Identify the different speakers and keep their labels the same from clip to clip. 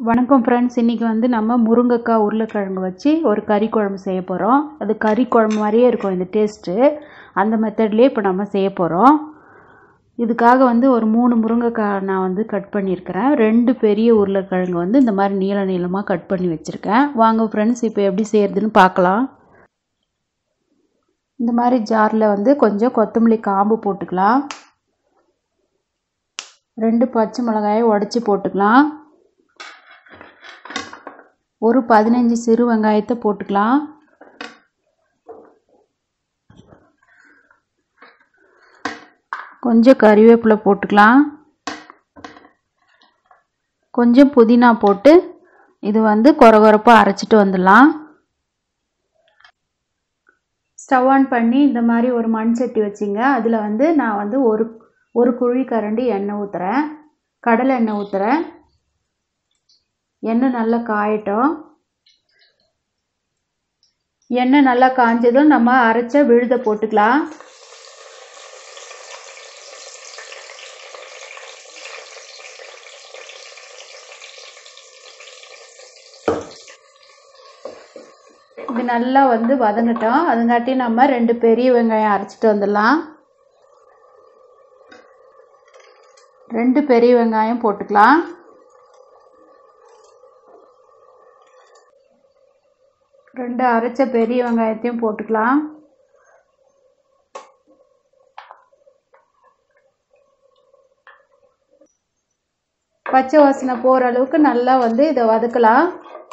Speaker 1: வணக்கம் ஃப்ரெண்ட்ஸ் இன்றைக்கி வந்து நம்ம முருங்கைக்காய் உருளைக்கிழங்கு வச்சு ஒரு கறி குழம்பு செய்ய போகிறோம் அது கறி குழம்பு மாதிரியே இருக்கும் இந்த டேஸ்ட்டு அந்த மெத்தட்லேயே இப்போ நம்ம செய்ய போகிறோம் இதுக்காக வந்து ஒரு மூணு முருங்கைக்காய் நான் வந்து கட் பண்ணியிருக்கிறேன் ரெண்டு பெரிய உருளைக்கிழங்கு வந்து இந்த மாதிரி நீள நீளமாக கட் பண்ணி வச்சுருக்கேன் வாங்க ஃப்ரெண்ட்ஸ் இப்போ எப்படி செய்கிறதுன்னு பார்க்கலாம் இந்த மாதிரி ஜாரில் வந்து கொஞ்சம் கொத்தமல்லி காம்பு போட்டுக்கலாம் ரெண்டு பச்சை மிளகாயை உடச்சி போட்டுக்கலாம் ஒரு பதினஞ்சு சிறு வெங்காயத்தை போட்டுக்கலாம் கொஞ்சம் கறிவேப்பிலை போட்டுக்கலாம் கொஞ்சம் புதினா போட்டு இது வந்து கொரகொரப்பாக அரைச்சிட்டு வந்துடலாம் ஸ்டவ் ஆன் பண்ணி இந்த மாதிரி ஒரு மண் சட்டி வச்சிங்க அதில் வந்து நான் வந்து ஒரு ஒரு குழி கரண்டி எண்ணெய் ஊற்றுறேன் கடலை எண்ணெய் ஊற்றுறேன் எண்ணெய் நல்லா காயட்டும் எண்ணெய் நல்லா காஞ்சதும் நம்ம அரைச்ச விழுதை போட்டுக்கலாம் இது நல்லா வந்து வதங்கட்டும் அதுங்காட்டி நம்ம ரெண்டு பெரிய வெங்காயம் அரைச்சிட்டு வந்துடலாம் ரெண்டு பெரிய வெங்காயம் போட்டுக்கலாம் ரெண்டு அரைச்ச பெரிய வெங்காயத்தையும் போட்டுக்கலாம் பச்சை வாசனை போகிற அளவுக்கு நல்லா வந்து இதை வதக்கலாம்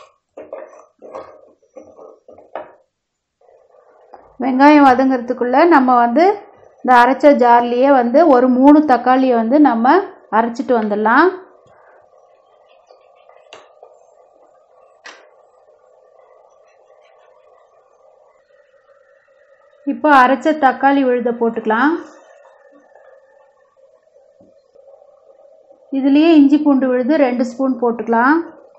Speaker 1: வெங்காயம் வதங்கிறதுக்குள்ளே நம்ம வந்து இந்த அரைச்ச ஜார்லேயே வந்து ஒரு மூணு தக்காளியை வந்து நம்ம அரைச்சிட்டு வந்துடலாம் இப்போ அரைச்ச தக்காளி விழுத போட்டுக்கலாம் இதுலேயே இஞ்சி பூண்டு விழுது ரெண்டு ஸ்பூன் போட்டுக்கலாம்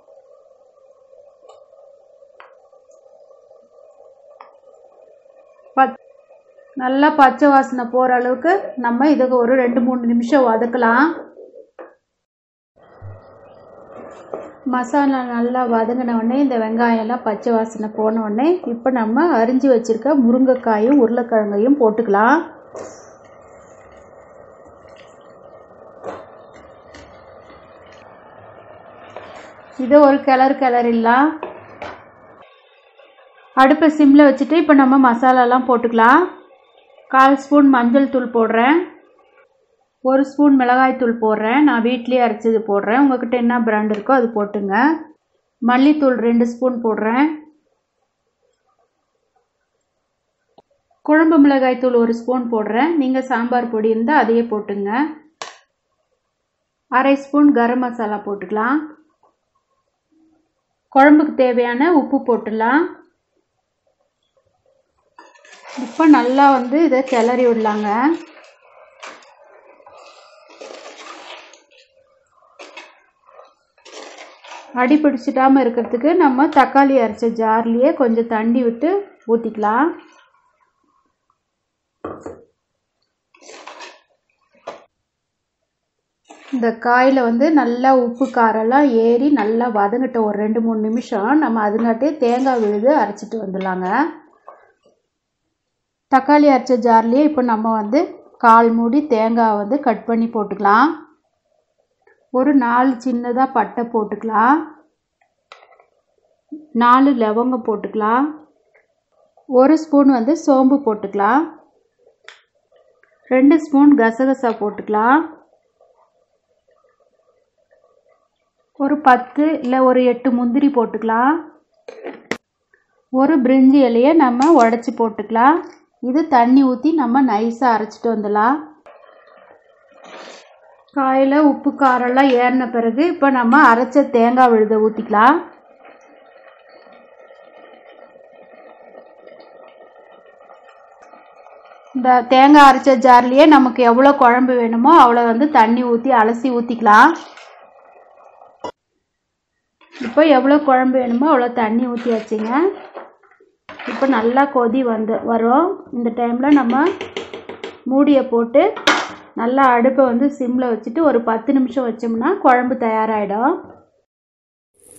Speaker 1: பத் நல்லா பச்சை வாசனை போகிற அளவுக்கு நம்ம இதுக்கு ஒரு ரெண்டு மூணு நிமிஷம் வதக்கலாம் மசாலா நல்லா வதங்கின உடனே இந்த வெங்காயம்லாம் பச்சை வாசனை போன உடனே இப்போ நம்ம அரிஞ்சு வச்சுருக்க முருங்கைக்காயும் உருளைக்கிழங்கையும் போட்டுக்கலாம் இதை ஒரு கிளறு கிளறிடலாம் அடுப்பை சிம்மில் வச்சுட்டு இப்போ நம்ம மசாலாலாம் போட்டுக்கலாம் கால் ஸ்பூன் மஞ்சள் தூள் போடுறேன் ஒரு ஸ்பூன் மிளகாய் தூள் போடுறேன் நான் வீட்லேயே அரைச்சது போடுறேன் உங்கள்கிட்ட என்ன பிராண்ட் இருக்கோ அது போட்டுங்க மல்லித்தூள் ரெண்டு ஸ்பூன் போடுறேன் குழம்பு மிளகாய் தூள் ஒரு ஸ்பூன் போடுறேன் நீங்கள் சாம்பார் பொடி இருந்தால் அதையே போட்டுங்க அரை ஸ்பூன் கரம் மசாலா போட்டுக்கலாம் குழம்புக்கு தேவையான உப்பு போட்டுடலாம் இப்போ நல்லா வந்து இதை கிளறி விடலாங்க அடி பிடிச்சிட்டாமல் இருக்கிறதுக்கு நம்ம தக்காளி அரைச்ச ஜார்லேயே கொஞ்சம் தண்ணி விட்டு ஊற்றிக்கலாம் இந்த காயில் வந்து நல்லா உப்பு காரெல்லாம் ஏறி நல்லா வதங்கிட்டோம் ஒரு ரெண்டு மூணு நிமிஷம் நம்ம அதுங்காட்டி தேங்காய் விழுது அரைச்சிட்டு வந்துடலாங்க தக்காளி அரைச்ச ஜார்லேயே இப்போ நம்ம வந்து கால் மூடி தேங்காய் வந்து கட் பண்ணி போட்டுக்கலாம் ஒரு நாலு சின்னதாக பட்டை போட்டுக்கலாம் நாலு லவங்கம் போட்டுக்கலாம் ஒரு ஸ்பூன் வந்து சோம்பு போட்டுக்கலாம் ரெண்டு ஸ்பூன் கசகசா போட்டுக்கலாம் ஒரு பத்து இல்லை ஒரு எட்டு முந்திரி போட்டுக்கலாம் ஒரு பிரிஞ்சி இலையை நம்ம உடச்சி போட்டுக்கலாம் இது தண்ணி ஊற்றி நம்ம நைஸாக அரைச்சிட்டு வந்துடலாம் காயில் உப்பு காரெல்லாம் ஏறின பிறகு இப்போ நம்ம அரைச்ச தேங்காய் விழுத ஊற்றிக்கலாம் இந்த தேங்காய் அரைச்ச ஜார்லேயே நமக்கு எவ்வளோ குழம்பு வேணுமோ அவ்வளோ வந்து தண்ணி ஊற்றி அலசி ஊற்றிக்கலாம் இப்போ எவ்வளோ குழம்பு வேணுமோ அவ்வளோ தண்ணி ஊற்றி வச்சுங்க இப்போ நல்லா கொதி வந்து வரும் இந்த டைமில் நம்ம மூடியை போட்டு நல்லா அடுப்பை வந்து சிம்மில் வச்சுட்டு ஒரு பத்து நிமிஷம் வச்சோம்னா குழம்பு தயாராகிடும்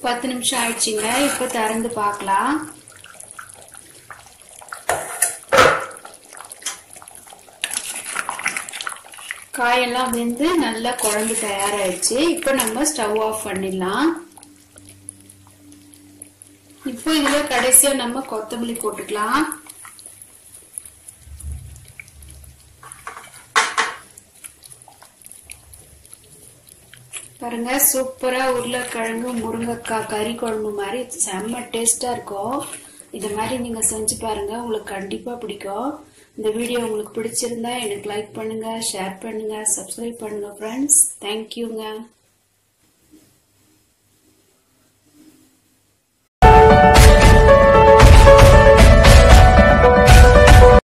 Speaker 1: பத்து நிமிஷம் ஆயிடுச்சுங்க இப்போ திறந்து பார்க்கலாம் காயெல்லாம் வெந்து நல்லா குழம்பு தயாராயிடுச்சு இப்போ நம்ம ஸ்டவ் ஆஃப் பண்ணிடலாம் இப்போ இதுல கடைசியா நம்ம கொத்தமல்லி போட்டுக்கலாம் பாருங்க சூப்பரா உருளைக்கிழங்கு முருங்கைக்காய் கறி குழம்பு மாதிரி செம்ம டேஸ்டா இருக்கும் இது மாதிரி நீங்க செஞ்சு பாருங்க உங்களுக்கு கண்டிப்பா பிடிக்கும் இந்த வீடியோ உங்களுக்கு பிடிச்சிருந்தா எனக்கு லைக் பண்ணுங்க ஷேர் பண்ணுங்க சப்ஸ்கிரைப் பண்ணுங்க ஃப்ரெண்ட்ஸ் தேங்க்யூங்க